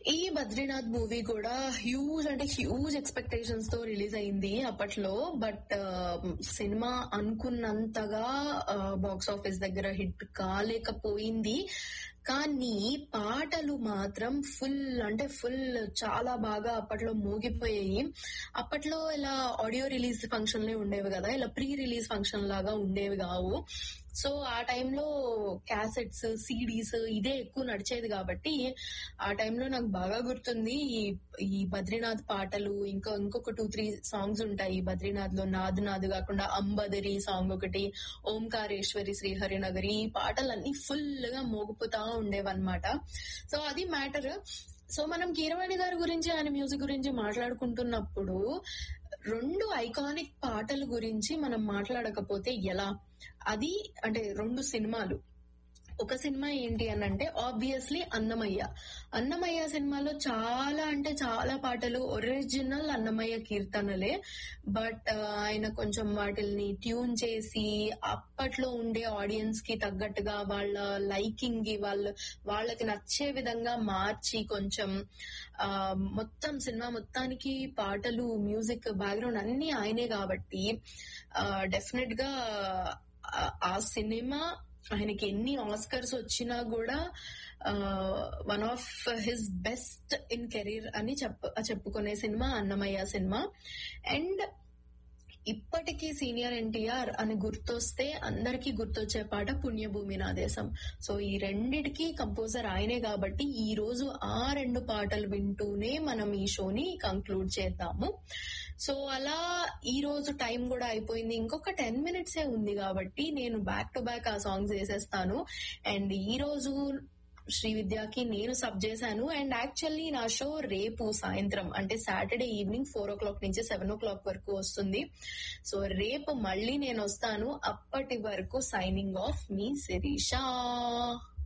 ఈ బద్రీనాథ్ మూవీ కూడా హ్యూజ్ అంటే హ్యూజ్ ఎక్స్పెక్టేషన్స్ తో రిలీజ్ అయింది అప్పట్లో బట్ సినిమా అనుకున్నంతగా బాక్స్ ఆఫీస్ దగ్గర హిట్ కాలేకపోయింది కానీ పాటలు మాత్రం ఫుల్ అంటే ఫుల్ చాలా బాగా అప్పట్లో మోగిపోయాయి అప్పట్లో ఇలా ఆడియో రిలీజ్ ఫంక్షన్లే ఉండేవి కదా ఇలా ప్రీ రిలీజ్ ఫంక్షన్ లాగా ఉండేవి కావు సో ఆ టైంలో క్యాసెట్స్ సిడీస్ ఇదే ఎక్కువ నడిచేది కాబట్టి ఆ టైంలో నాకు బాగా గుర్తుంది ఈ ఈ బద్రీనాథ్ పాటలు ఇంకా ఇంకొక టూ త్రీ సాంగ్స్ ఉంటాయి బద్రీనాథ్ లో నాద్ నాద్ కాకుండా అంబదరి సాంగ్ ఒకటి ఓంకారేశ్వరి శ్రీహరినగరి ఈ పాటలన్నీ ఫుల్ గా మోగిపోతా ఉండేవన్నమాట సో అది మ్యాటర్ సో మనం కీరవాణి గారి గురించి ఆయన మ్యూజిక్ గురించి మాట్లాడుకుంటున్నప్పుడు రెండు ఐకానిక్ పాటల గురించి మనం మాట్లాడకపోతే ఎలా అది అంటే రెండు సినిమాలు ఒక సినిమా ఏంటి అని అంటే ఆబ్వియస్లీ అన్నమయ్య అన్నమయ్య సినిమాలో చాలా అంటే చాలా పాటలు ఒరిజినల్ అన్నమయ్య కీర్తనలే బట్ ఆయన కొంచెం వాటిల్ని ట్యూన్ చేసి అప్పట్లో ఉండే ఆడియన్స్ కి తగ్గట్టుగా వాళ్ళ లైకింగ్ కి వాళ్ళ వాళ్ళకి నచ్చే విధంగా మార్చి కొంచెం ఆ మొత్తం సినిమా మొత్తానికి పాటలు మ్యూజిక్ బ్యాక్గ్రౌండ్ అన్ని ఆయనే కాబట్టి డెఫినెట్ గా ఆ సినిమా ఆయనకి ఎన్ని ఆస్కర్స్ వచ్చినా కూడా one of his best in career అని చెప్ప చెప్పుకునే సినిమా అన్నమయ్య సినిమా అండ్ ఇప్పటికీ సీనియర్ ఎన్టీఆర్ అని గుర్తొస్తే అందరికీ గుర్తొచ్చే పాట పుణ్యభూమి నా దేశం సో ఈ రెండిటికి కంపోజర్ ఆయనే కాబట్టి ఈ రోజు ఆ రెండు పాటలు వింటూనే మనం ఈ షోని కంక్లూడ్ చేద్దాము సో అలా ఈ రోజు టైం కూడా అయిపోయింది ఇంకొక టెన్ మినిట్సే ఉంది కాబట్టి నేను బ్యాక్ టు బ్యాక్ ఆ సాంగ్స్ వేసేస్తాను అండ్ ఈ రోజు శ్రీ విద్యాకి నేను సబ్ చేశాను అండ్ యాక్చువల్లీ నా షో రేపు సాయంత్రం అంటే Saturday evening four o'clock నుంచి సెవెన్ ఓ క్లాక్ వరకు వస్తుంది సో రేపు మళ్ళీ నేను వస్తాను అప్పటి వరకు సైనింగ్ ఆఫ్ మీ శిరీషా